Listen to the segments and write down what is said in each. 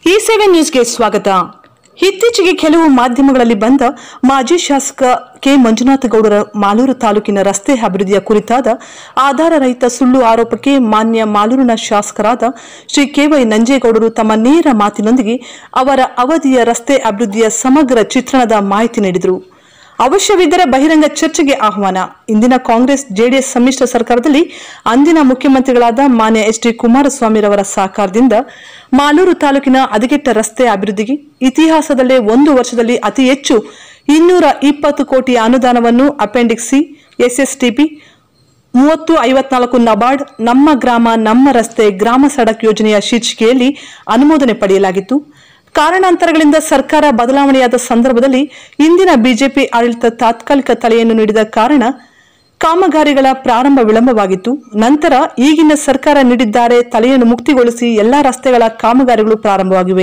ಈ ಸೆವೆನ್ ನ್ಯೂಸ್ಗೆ ಸ್ವಾಗತ ಇತ್ತೀಚೆಗೆ ಕೆಲವು ಮಾಧ್ಯಮಗಳಲ್ಲಿ ಬಂದ ಮಾಜಿ ಶಾಸಕ ಕೆ ಮಂಜುನಾಥ ಗೌಡರ ಮಾಲೂರು ತಾಲೂಕಿನ ರಸ್ತೆ ಅಭಿವೃದ್ಧಿಯ ಕುರಿತಾದ ಆಧಾರ ರಹಿತ ಸುಳ್ಳು ಆರೋಪಕ್ಕೆ ಮಾನ್ಯ ಮಾಲೂರಿನ ಶಾಸಕರಾದ ಶ್ರೀ ಕೆವೈ ನಂಜೇಗೌಡರು ತಮ್ಮ ನೇರ ಮಾತಿನೊಂದಿಗೆ ಅವರ ಅವಧಿಯ ರಸ್ತೆ ಅಭಿವೃದ್ಧಿಯ ಸಮಗ್ರ ಚಿತ್ರಣದ ಮಾಹಿತಿ ನೀಡಿದರು ಅವಶ್ಯವಿದ್ದರೆ ಬಹಿರಂಗ ಚರ್ಚೆಗೆ ಆಹ್ವಾನ ಇಂದಿನ ಕಾಂಗ್ರೆಸ್ ಜೆಡಿಎಸ್ ಸಮ್ಮಿಶ್ರ ಸರ್ಕಾರದಲ್ಲಿ ಅಂದಿನ ಮುಖ್ಯಮಂತ್ರಿಗಳಾದ ಮಾನ್ಯ ಎಚ್ ಡಿ ಕುಮಾರಸ್ವಾಮಿರವರ ಸಹಕಾರದಿಂದ ಮಾಲೂರು ತಾಲೂಕಿನ ಹದಗೆಟ್ಟ ರಸ್ತೆ ಅಭಿವೃದ್ಧಿಗೆ ಇತಿಹಾಸದಲ್ಲೇ ಒಂದು ವರ್ಷದಲ್ಲಿ ಅತಿ ಹೆಚ್ಚು ಇನ್ನೂರ ಇಪ್ಪತ್ತು ಕೋಟಿ ಅನುದಾನವನ್ನು ಅಪೆಂಡಿಕ್ಸ್ ಸಿ ಎಸ್ಎಸ್ಟಿಪಿ ಮೂವತ್ತು ಐವತ್ನಾಲ್ಕು ನಬಾರ್ಡ್ ನಮ್ಮ ಗ್ರಾಮ ನಮ್ಮ ರಸ್ತೆ ಗ್ರಾಮ ಸಡಕ್ ಯೋಜನೆಯ ಶೀರ್ಷಿಕೆಯಲ್ಲಿ ಅನುಮೋದನೆ ಪಡೆಯಲಾಗಿತ್ತು ಕಾರಣಾಂತರಗಳಿಂದ ಸರ್ಕಾರ ಬದಲಾವಣೆಯಾದ ಸಂದರ್ಭದಲ್ಲಿ ಇಂದಿನ ಬಿಜೆಪಿ ಆಡಳಿತ ತಾತ್ಕಾಲಿಕ ತಲೆಯನ್ನು ನೀಡಿದ ಕಾರಣ ಕಾಮಗಾರಿಗಳ ಪ್ರಾರಂಭ ವಿಳಂಬವಾಗಿತ್ತು ನಂತರ ಈಗಿನ ಸರ್ಕಾರ ನೀಡಿದ್ದಾರೆ ತಲೆಯನ್ನು ಮುಕ್ತಿಗೊಳಿಸಿ ಎಲ್ಲಾ ರಸ್ತೆಗಳ ಕಾಮಗಾರಿಗಳು ಪ್ರಾರಂಭವಾಗಿವೆ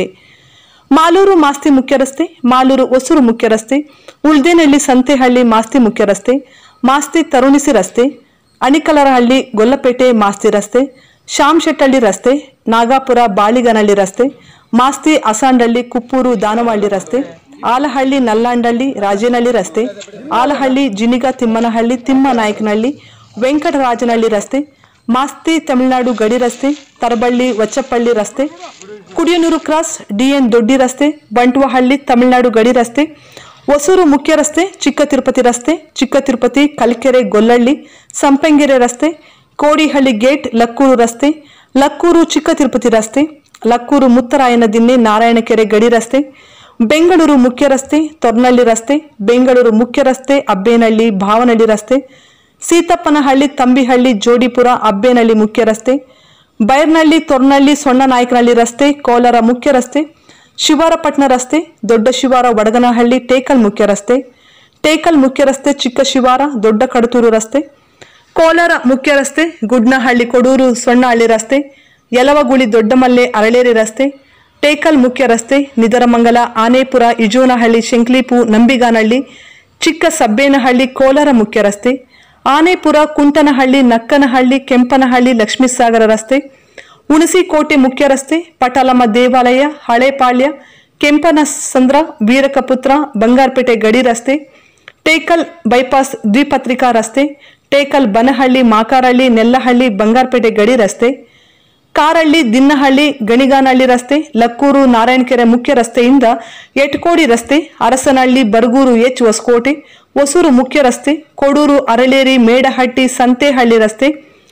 ಮಾಲೂರು ಮಾಸ್ತಿ ಮುಖ್ಯ ರಸ್ತೆ ಮಾಲೂರು ಹೊಸೂರು ಮುಖ್ಯ ರಸ್ತೆ ಉಳ್ದೇನಹಳ್ಳಿ ಸಂತೆಹಳ್ಳಿ ಮಾಸ್ತಿ ಮುಖ್ಯ ರಸ್ತೆ ಮಾಸ್ತಿ ತರುಣಿಸಿ ರಸ್ತೆ ಅಣಿಕಲರಹಳ್ಳಿ ಗೊಲ್ಲಪೇಟೆ ಮಾಸ್ತಿ ರಸ್ತೆ ಶಾಮಶೆಟ್ಟಳ್ಳಿ ರಸ್ತೆ ನಾಗಾಪುರ ಬಾಳಿಗನಹಳ್ಳಿ ರಸ್ತೆ ಮಾಸ್ತಿ ಅಸಾಂಡಳ್ಳಿ ಕುಪ್ಪೂರು ದಾನವಹಳ್ಳಿ ರಸ್ತೆ ಆಲಹಳ್ಳಿ ನಲ್ಲಾಂಡಳ್ಳಿ ರಾಜೇನಹಳ್ಳಿ ರಸ್ತೆ ಆಲಹಳ್ಳಿ ಜಿನಿಗ ತಿಮ್ಮನಹಳ್ಳಿ ತಿಮ್ಮನಾಯಕನಹಳ್ಳಿ ವೆಂಕಟರಾಜನಹಳ್ಳಿ ರಸ್ತೆ ಮಾಸ್ತಿ ತಮಿಳುನಾಡು ಗಡಿ ರಸ್ತೆ ತರಬಳ್ಳಿ ವಚ್ಚಪ್ಪಳ್ಳಿ ರಸ್ತೆ ಕುಡಿಯನೂರು ಕ್ರಾಸ್ ಡಿಎನ್ ದೊಡ್ಡಿ ರಸ್ತೆ ಬಂಟ್ವಹಳ್ಳಿ ತಮಿಳುನಾಡು ಗಡಿ ರಸ್ತೆ ಹೊಸೂರು ಮುಖ್ಯ ರಸ್ತೆ ಚಿಕ್ಕ ತಿರುಪತಿ ರಸ್ತೆ ಚಿಕ್ಕ ತಿರುಪತಿ ಕಲ್ಕೆರೆ ಗೊಲ್ಲಳ್ಳಿ ಸಂಪಂಗೆರೆ ರಸ್ತೆ ಕೋಡಿಹಳ್ಳಿ ಗೇಟ್ ಲಕ್ಕೂರು ರಸ್ತೆ ಲಕ್ಕೂರು ಚಿಕ್ಕ ತಿರುಪತಿ ರಸ್ತೆ ಲಕ್ಕೂರು ಮುತ್ತರಾಯನ ದಿನ್ನೆ ನಾರಾಯಣಕೆರೆ ಗಡಿ ರಸ್ತೆ ಬೆಂಗಳೂರು ಮುಖ್ಯ ರಸ್ತೆ ತೊರ್ನಳ್ಳಿ ರಸ್ತೆ ಬೆಂಗಳೂರು ಮುಖ್ಯ ರಸ್ತೆ ಅಬ್ಬೇನಹಳ್ಳಿ ಭಾವನಹಳ್ಳಿ ರಸ್ತೆ ಸೀತಪ್ಪನಹಳ್ಳಿ ತಂಬಿಹಳ್ಳಿ ಜೋಡಿಪುರ ಅಬ್ಬೇನಹಳ್ಳಿ ಮುಖ್ಯ ರಸ್ತೆ ಬೈರ್ನಹಳ್ಳಿ ತೊರ್ನಹಳ್ಳಿ ಸೊಣ್ಣನಾಯಕನಹಳ್ಳಿ ರಸ್ತೆ ಕೋಲಾರ ಮುಖ್ಯ ರಸ್ತೆ ಶಿವಾರಪಟ್ಟಣ ರಸ್ತೆ ದೊಡ್ಡ ಶಿವಾರ ವಡಗನಹಳ್ಳಿ ಟೇಕಲ್ ಮುಖ್ಯ ರಸ್ತೆ ಟೇಕಲ್ ಮುಖ್ಯ ರಸ್ತೆ ಚಿಕ್ಕ ಶಿವಾರ ದೊಡ್ಡ ಕಡತೂರು ರಸ್ತೆ ಕೋಲಾರ ಮುಖ್ಯ ರಸ್ತೆ ಗುಡ್ನಹಳ್ಳಿ ಕೊಡೂರು ಸೊಣ್ಣಹಳ್ಳಿ ರಸ್ತೆ ಯಲವಗುಳಿ ದೊಡ್ಡಮಲ್ಲೆ ಅರಳೇರಿ ರಸ್ತೆ ಟೇಕಲ್ ಮುಖ್ಯ ರಸ್ತೆ ನಿದರಮಂಗಲ ಆನೇಪುರ ಇಜೋನಹಳ್ಳಿ ಶಂಕ್ಲಿಪು ನಂಬಿಗಾನಹಳ್ಳಿ ಚಿಕ್ಕ ಸಬ್ಬೇನಹಳ್ಳಿ ಕೋಲಾರ ಮುಖ್ಯ ರಸ್ತೆ ಆನೇಪುರ ಕುಂಟನಹಳ್ಳಿ ನಕ್ಕನಹಳ್ಳಿ ಕೆಂಪನಹಳ್ಳಿ ಲಕ್ಷ್ಮೀಸಾಗರ ರಸ್ತೆ ಹುಣಸಿಕೋಟೆ ಮುಖ್ಯ ರಸ್ತೆ ಪಟಾಲಮ್ಮ ದೇವಾಲಯ ಹಳೇಪಾಳ್ಯ ಕೆಂಪನ ಸಂದ್ರ ವೀರಕಪುತ್ರ ಬಂಗಾರಪೇಟೆ ಗಡಿ ರಸ್ತೆ ಟೇಕಲ್ ಬೈಪಾಸ್ ದ್ವಿಪತ್ರಿಕಾ ರಸ್ತೆ ಟೇಕಲ್ ಬನಹಳ್ಳಿ ಮಾಕಾರಹಳ್ಳಿ ನೆಲ್ಲಹಳ್ಳಿ ಬಂಗಾರಪೇಟೆ ಗಡಿ ರಸ್ತೆ ಕಾರಹಳ್ಳಿ ದಿನ್ನಹಳ್ಳಿ ಗಣಿಗಾನಹಳ್ಳಿ ರಸ್ತೆ ಲಕ್ಕೂರು ನಾರಾಯಣಕೆರೆ ಮುಖ್ಯ ರಸ್ತೆಯಿಂದ ಎಟ್ಕೋಡಿ ರಸ್ತೆ ಅರಸನಹಳ್ಳಿ ಬರಗೂರು ಎಚ್ ಹೊಸಕೋಟೆ ಹೊಸೂರು ಮುಖ್ಯ ರಸ್ತೆ ಕೊಡೂರು ಅರಳೇರಿ ಮೇಡಹಟ್ಟಿ ಸಂತೇಹಳ್ಳಿ ರಸ್ತೆ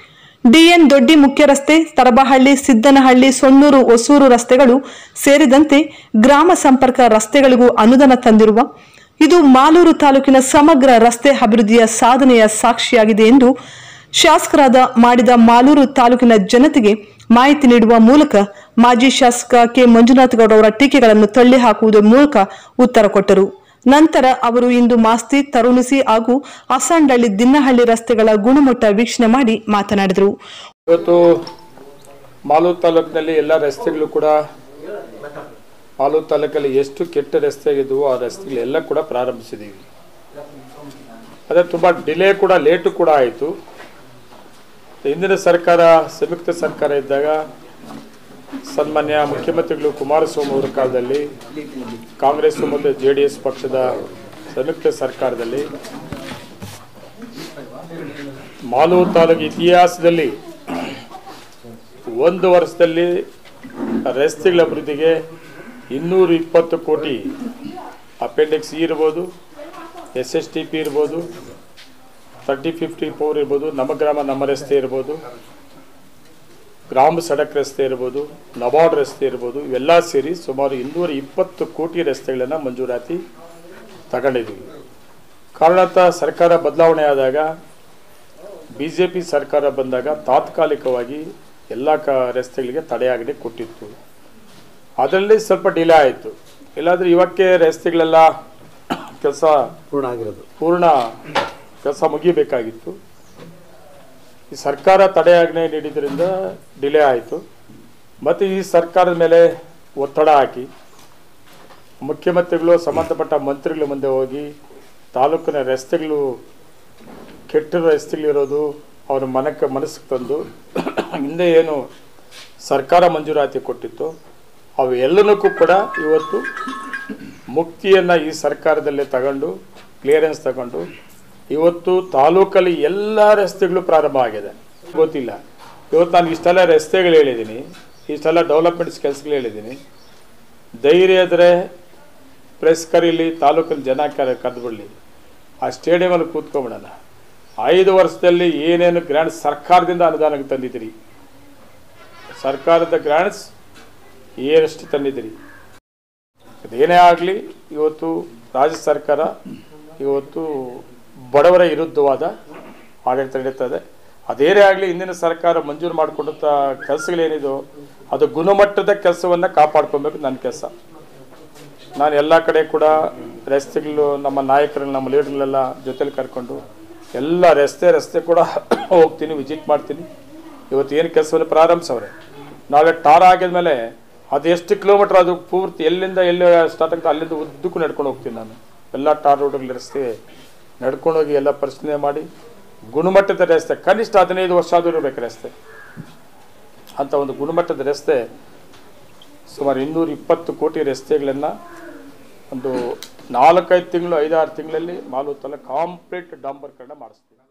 ಡಿಎನ್ ದೊಡ್ಡಿ ಮುಖ್ಯ ರಸ್ತೆ ತರಬಹಳ್ಳಿ ಸಿದ್ದನಹಳ್ಳಿ ಸೊಣ್ಣೂರು ಹೊಸೂರು ರಸ್ತೆಗಳು ಸೇರಿದಂತೆ ಗ್ರಾಮ ಸಂಪರ್ಕ ರಸ್ತೆಗಳಿಗೂ ಅನುದಾನ ತಂದಿರುವ ಇದು ಮಾಲೂರು ತಾಲೂಕಿನ ಸಮಗ್ರ ರಸ್ತೆ ಅಭಿವೃದ್ಧಿಯ ಸಾಧನೆಯ ಸಾಕ್ಷಿಯಾಗಿದೆ ಎಂದು ಶಾಸಕರಾದ ಮಾಡಿದ ಮಾಲೂರು ತಾಲೂಕಿನ ಜನತೆಗೆ ಮಾಹಿತಿ ನೀಡುವ ಮೂಲಕ ಮಾಜಿ ಶಾಸಕ ಕೆ ಮಂಜುನಾಥ್ ಗೌಡ ಅವರ ಟೀಕೆಗಳನ್ನು ತಳ್ಳಿ ಹಾಕುವುದರ ಮೂಲಕ ಉತ್ತರ ಕೊಟ್ಟರು ನಂತರ ಅವರು ಇಂದು ಮಾಸ್ತಿ ತರುಣಿಸಿ ಹಾಗೂ ಅಸಾಂಡಳ್ಳಿ ದಿನ್ನಹಳ್ಳಿ ರಸ್ತೆಗಳ ಗುಣಮಟ್ಟ ವೀಕ್ಷಣೆ ಮಾಡಿ ಮಾತನಾಡಿದರು ಇವತ್ತು ಮಾಲೂರು ತಾಲೂಕಿನಲ್ಲಿ ಎಲ್ಲ ರಸ್ತೆಗಳು ಕೂಡ ಮಾಲೂರು ತಾಲೂಕಲ್ಲಿ ಎಷ್ಟು ಕೆಟ್ಟ ರಸ್ತೆಗಿದ್ವು ಆ ರಸ್ತೆಗಳೆಲ್ಲ ಕೂಡ ಪ್ರಾರಂಭಿಸಿದ್ದೀವಿ ಅದೇ ತುಂಬ ಡಿಲೇ ಕೂಡ ಲೇಟು ಕೂಡ ಆಯಿತು ಹಿಂದಿನ ಸರ್ಕಾರ ಸಂಯುಕ್ತ ಸರ್ಕಾರ ಇದ್ದಾಗ ಸನ್ಮಾನ್ಯ ಮುಖ್ಯಮಂತ್ರಿಗಳು ಕುಮಾರಸ್ವಾಮಿ ಅವರ ಕಾಲದಲ್ಲಿ ಕಾಂಗ್ರೆಸ್ ಮತ್ತು ಜೆ ಡಿ ಎಸ್ ಪಕ್ಷದ ಸಂಯುಕ್ತ ಸರ್ಕಾರದಲ್ಲಿ ಮಾಲೂರು ತಾಲೂಕು ಇತಿಹಾಸದಲ್ಲಿ ಒಂದು ವರ್ಷದಲ್ಲಿ ರಸ್ತೆಗಳ ಅಭಿವೃದ್ಧಿಗೆ ಇನ್ನೂರ ಇಪ್ಪತ್ತು ಕೋಟಿ ಅಪೆಂಡಿಕ್ಸ್ ಇ ಇರ್ಬೋದು ಎಸ್ ಎಸ್ ಟಿ ಪಿ ಇರ್ಬೋದು ತರ್ಟಿ ಫಿಫ್ಟಿ ಫೋರ್ ಇರ್ಬೋದು ನಮ್ಮ ಗ್ರಾಮ ನಮ್ಮ ರಸ್ತೆ ಇರ್ಬೋದು ಗ್ರಾಮ ಸಡಕ್ ರಸ್ತೆ ಇರ್ಬೋದು ನಬಾರ್ಡ್ ರಸ್ತೆ ಇರ್ಬೋದು ಇವೆಲ್ಲ ಸೇರಿ ಸುಮಾರು ಇನ್ನೂರ ಇಪ್ಪತ್ತು ಕೋಟಿ ರಸ್ತೆಗಳನ್ನು ಮಂಜೂರಾತಿ ತಗೊಂಡಿದ್ದೀವಿ ಕಾರಣಾಂತ ಸರ್ಕಾರ ಬದಲಾವಣೆ ಆದಾಗ ಬಿ ಜೆ ಪಿ ಸರ್ಕಾರ ಬಂದಾಗ ತಾತ್ಕಾಲಿಕವಾಗಿ ಎಲ್ಲ ಕ ರಸ್ತೆಗಳಿಗೆ ತಡೆಯಾಗದೆ ಕೊಟ್ಟಿತ್ತು ಅದರಲ್ಲಿ ಸ್ವಲ್ಪ ಡಿಲೇ ಆಯಿತು ಇಲ್ಲಾಂದರೆ ಇವಕ್ಕೆ ರಸ್ತೆಗಳೆಲ್ಲ ಕೆಲಸ ಪೂರ್ಣ ಆಗಿರೋದು ಪೂರ್ಣ ಕೆಲಸ ಮುಗಿಬೇಕಾಗಿತ್ತು ಈ ಸರ್ಕಾರ ತಡೆಯಾಜ್ಞೆ ನೀಡಿದ್ರಿಂದ ಡಿಲೇ ಆಯಿತು ಮತ್ತು ಈ ಸರ್ಕಾರದ ಮೇಲೆ ಒತ್ತಡ ಹಾಕಿ ಮುಖ್ಯಮಂತ್ರಿಗಳು ಸಂಬಂಧಪಟ್ಟ ಮಂತ್ರಿಗಳ ಮುಂದೆ ಹೋಗಿ ತಾಲೂಕಿನ ರಸ್ತೆಗಳು ಕೆಟ್ಟ ರಸ್ತೆಗಳಿರೋದು ಅವ್ರ ಮನಕ್ಕೆ ಮನಸ್ಸಿಗೆ ತಂದು ಹಿಂದೆ ಏನು ಸರ್ಕಾರ ಮಂಜೂರಾತಿ ಕೊಟ್ಟಿತ್ತು ಅವು ಎಲ್ಲನಕ್ಕೂ ಕೂಡ ಇವತ್ತು ಮುಕ್ತಿಯನ್ನು ಈ ಸರ್ಕಾರದಲ್ಲೇ ತಗೊಂಡು ಕ್ಲಿಯರೆನ್ಸ್ ತಗೊಂಡು ಇವತ್ತು ತಾಲೂಕಲ್ಲಿ ಎಲ್ಲ ರಸ್ತೆಗಳು ಪ್ರಾರಂಭ ಆಗಿದೆ ಗೊತ್ತಿಲ್ಲ ಇವತ್ತು ನಾನು ಇಷ್ಟೆಲ್ಲ ರಸ್ತೆಗಳು ಹೇಳಿದ್ದೀನಿ ಇಷ್ಟೆಲ್ಲ ಡೆವಲಪ್ಮೆಂಟ್ಸ್ ಕೆಲಸಗಳು ಹೇಳಿದ್ದೀನಿ ಧೈರ್ಯ ಇದ್ದರೆ ಪ್ರೆಸ್ ಕರೀಲಿ ತಾಲೂಕಲ್ಲಿ ಜನ ಕರೆ ಕರೆದುಬಿಡಲಿ ಆ ಸ್ಟೇಡಿಯಮಲ್ಲಿ ಕೂತ್ಕೊಂಬಿಡೋಣ ಐದು ವರ್ಷದಲ್ಲಿ ಏನೇನು ಗ್ರ್ಯಾಂಡ್ ಸರ್ಕಾರದಿಂದ ಅನುದಾನಕ್ಕೆ ತಂದಿದ್ದೀರಿ ಸರ್ಕಾರದ ಗ್ರ್ಯಾಂಡ್ಸ್ ಏನಷ್ಟು ತಂದಿದ್ದೀರಿ ಅದೇನೇ ಆಗಲಿ ಇವತ್ತು ರಾಜ್ಯ ಸರ್ಕಾರ ಇವತ್ತು ಬಡವರ ವಿರುದ್ಧವಾದ ಆಡಳಿತ ನಡೀತದೆ ಅದೇನೇ ಆಗಲಿ ಹಿಂದಿನ ಸರ್ಕಾರ ಮಂಜೂರು ಮಾಡಿಕೊಂಡಂಥ ಕೆಲಸಗಳೇನಿದೋ ಅದು ಗುಣಮಟ್ಟದ ಕೆಲಸವನ್ನು ಕಾಪಾಡ್ಕೊಬೇಕು ನನ್ನ ಕೆಲಸ ನಾನು ಎಲ್ಲ ಕಡೆ ಕೂಡ ರಸ್ತೆಗಳು ನಮ್ಮ ನಾಯಕರನ್ನ ನಮ್ಮ ಲೀಡರ್ಗಳೆಲ್ಲ ಜೊತೆಲಿ ಕರ್ಕೊಂಡು ಎಲ್ಲ ರಸ್ತೆ ರಸ್ತೆ ಕೂಡ ಹೋಗ್ತೀನಿ ವಿಸಿಟ್ ಮಾಡ್ತೀನಿ ಇವತ್ತು ಏನು ಕೆಲಸವನ್ನು ಪ್ರಾರಂಭಿಸವ್ರೆ ನಾಳೆ ಟಾರ್ ಆಗಿದ್ಮೇಲೆ ಅದು ಎಷ್ಟು ಕಿಲೋಮೀಟ್ರ್ ಅದು ಪೂರ್ತಿ ಎಲ್ಲಿಂದ ಎಲ್ಲಿ ಸ್ಟಾರ್ಟ್ ಆಗುತ್ತೆ ಅಲ್ಲಿಂದ ಉದ್ದಕ್ಕೂ ನಡ್ಕೊಂಡು ಹೋಗ್ತೀನಿ ನಾನು ಎಲ್ಲ ಟಾರ್ ರೋಡ್ಗಳು ರಸ್ತೆ ನಡ್ಕೊಂಡೋಗಿ ಎಲ್ಲ ಪರಿಶೀಲನೆ ಮಾಡಿ ಗುಣಮಟ್ಟದ ರಸ್ತೆ ಕನಿಷ್ಠ ಹದಿನೈದು ವರ್ಷ ಆದರೂ ಇರಬೇಕು ರಸ್ತೆ ಅಂತ ಒಂದು ಗುಣಮಟ್ಟದ ರಸ್ತೆ ಸುಮಾರು ಇನ್ನೂರ ಇಪ್ಪತ್ತು ಕೋಟಿ ರಸ್ತೆಗಳನ್ನು ಒಂದು ನಾಲ್ಕೈದು ತಿಂಗಳು ಐದಾರು ತಿಂಗಳಲ್ಲಿ ಮಾಲೂತಲ್ಲ ಕಾಂಪ್ಲೀಟ್ ಡಾಂಬರ್ಕರಣ ಮಾಡಿಸ್ತೀವಿ